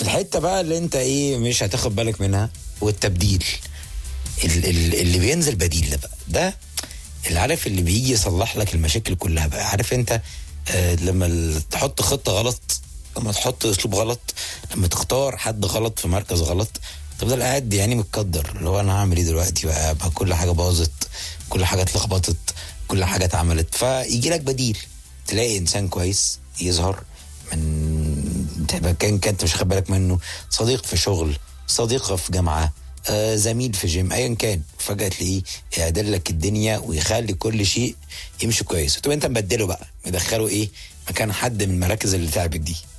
الحته بقى اللي انت ايه مش هتاخد بالك منها والتبديل ال- ال- اللي بينزل بديل ده بقى ده اللي عارف اللي بيجي يصلح لك المشاكل كلها بقى عارف انت آه لما ال- تحط خطه غلط لما تحط اسلوب غلط لما تختار حد غلط في مركز غلط تفضل قاعد يعني متقدر اللي هو انا هعمل ايه دلوقتي بقى, بقى كل حاجه باظت كل حاجه اتلخبطت كل حاجه اتعملت فيجي لك بديل تلاقي انسان كويس يظهر من تبقى كان كانت مش واخد بالك منه صديق في شغل صديقه في جامعه آه زميل في جيم ايا كان فجاه تلاقيه يعدل لك الدنيا ويخلي كل شيء يمشي كويس وتبقى انت مبدله بقى مدخله ايه مكان حد من المراكز اللي تعبت دي